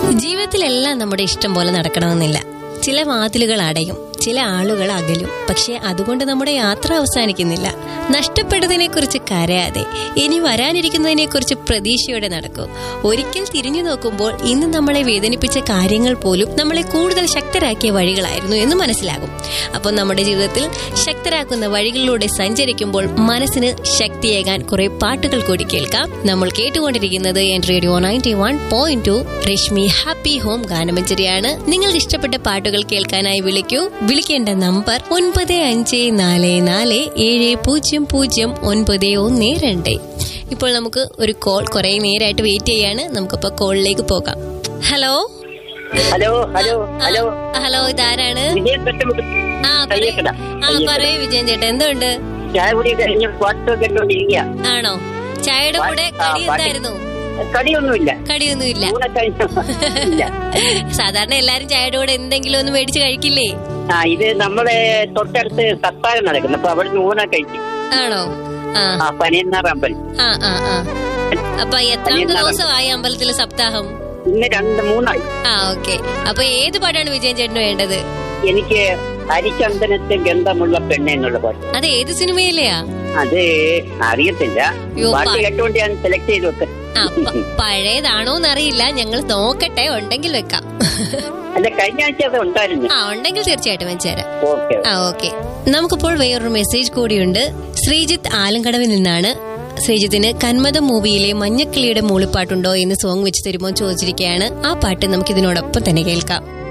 ജീവിതത്തിലെല്ലാം നമ്മുടെ ഇഷ്ടം പോലെ നടക്കണമെന്നില്ല ചില വാതിലുകൾ അടയും ചില ആളുകൾ അകലും പക്ഷെ അതുകൊണ്ട് നമ്മുടെ യാത്ര അവസാനിക്കുന്നില്ല നഷ്ടപ്പെട്ടതിനെ കുറിച്ച് കരയാതെ ഇനി വരാനിരിക്കുന്നതിനെ കുറിച്ച് പ്രതീക്ഷയോടെ നടക്കൂ ഒരിക്കൽ തിരിഞ്ഞു നോക്കുമ്പോൾ ഇന്ന് നമ്മളെ വേദനിപ്പിച്ച കാര്യങ്ങൾ പോലും നമ്മളെ കൂടുതൽ ശക്തരാക്കിയ വഴികളായിരുന്നു എന്ന് മനസ്സിലാകും അപ്പോൾ നമ്മുടെ ജീവിതത്തിൽ ശക്തരാക്കുന്ന വഴികളിലൂടെ സഞ്ചരിക്കുമ്പോൾ മനസ്സിന് ശക്തിയേകാൻ കുറെ പാട്ടുകൾ കൂടി കേൾക്കാം നമ്മൾ കേട്ടുകൊണ്ടിരിക്കുന്നത് എൻ radio ninety one point two Rashmi happy home ഗാനമഞ്ചരിയാണ് നിങ്ങൾക്ക് ഇഷ്ടപ്പെട്ട പാട്ടുകൾ കേൾക്കാനായി വിളിക്കൂ വിളിക്കേണ്ട നമ്പർ ഒൻപത് അഞ്ച് നാല് നാല് ഏഴ് പൂജ്യം പൂജ്യം ഒൻപത് ഒന്ന് രണ്ട് ഇപ്പോൾ നമുക്ക് ഒരു കോൾ കുറെ നേരമായിട്ട് വെയിറ്റ് ചെയ്യാണ് നമുക്കിപ്പോ കോളിലേക്ക് പോകാം hello hello hello hello hello ഇതാരാണ് വിജയൻ പെട്ടുമുട്ടി ആ പറയൂ കയ്യേക്കട ആ പറയൂ വിജയൻ ചേട്ടാ എന്തുണ്ട് ചായ കുടി കഴിഞ്ഞ് പാട്ട് കേട്ടോണ്ടിരിക്കുക ആണോ ചായയുടെ കൂടെ ആ, കടി പാട്ട്. എന്തായിരുന്നു കടിയൊന്നുമില്ല കടിയൊന്നുമില്ല ഊണ കഴിഞ്ഞു ഇല്ല സാധാരണ എല്ലാരും ചായയുടെ കൂടെ എന്തെങ്കിലും ഒന്ന് മേടിച്ച് കഴിക്കില്ലേ ആ ഇത് നമ്മളെ തൊട്ടടുത്ത് സത്താരം നടക്കുന്നു അപ്പൊ അവിടെ ഊണ കഴിക്കും ആണോ ആ ആ പനിയന്നാർ അമ്പലം ആ ആ ആ അപ്പൊ എത്രാമത്തെ പതിനൊന്നാം ദിവസമായി അമ്പലത്തിലെ സപ്താഹം ഇന്ന് രണ്ട് മൂന്നായി ആ ഓക്കെ അപ്പൊ ഏത് പാട്ടാണ് വിജയൻ ചേട്ടന് വേണ്ടത് എനിക്ക് ഹരിചന്ദനത്തെ ഗന്ധമുള്ള പെണ്ണെ എന്നുള്ള പാട്ട് അത് ഏത് സിനിമയിലെയാ അത് അറിയത്തില്ല യോ, പാട്ട് പാ- കേട്ടോണ്ട് ഞാൻ സെലക്ട് ചെയ്ത് വെക്ക ആ പ- പഴയതാണോന്നറിയില്ല ഞങ്ങൾ നോക്കട്ടെ ഉണ്ടെങ്കിൽ വെക്കാം അല്ല കഴിഞ്ഞ ആഴ്ച അത് ഉണ്ടായിരുന്നു ആ ഉണ്ടെങ്കിൽ തീർച്ചയായിട്ടും വെച്ചുതരാം ഓക്കെ ആ ഓക്കെ നമുക്കിപ്പോൾ വേറൊരു മെസ്സേജ് കൂടിയുണ്ട് ശ്രീജിത്ത് ആലങ്കടവിൽ നിന്നാണ് ശ്രീജിത്തിന് കന്മതം മൂവിയിലെ മഞ്ഞക്കിളിയുടെ മൂളിപ്പാട്ടുണ്ടോ എന്ന് സോങ് വെച്ച് തരുമോ എന്ന് ചോദിച്ചിരിക്കുകയാണ് ആ പാട്ട് നമുക്ക് ഇതിനോടൊപ്പം തന്നെ കേൾക്കാം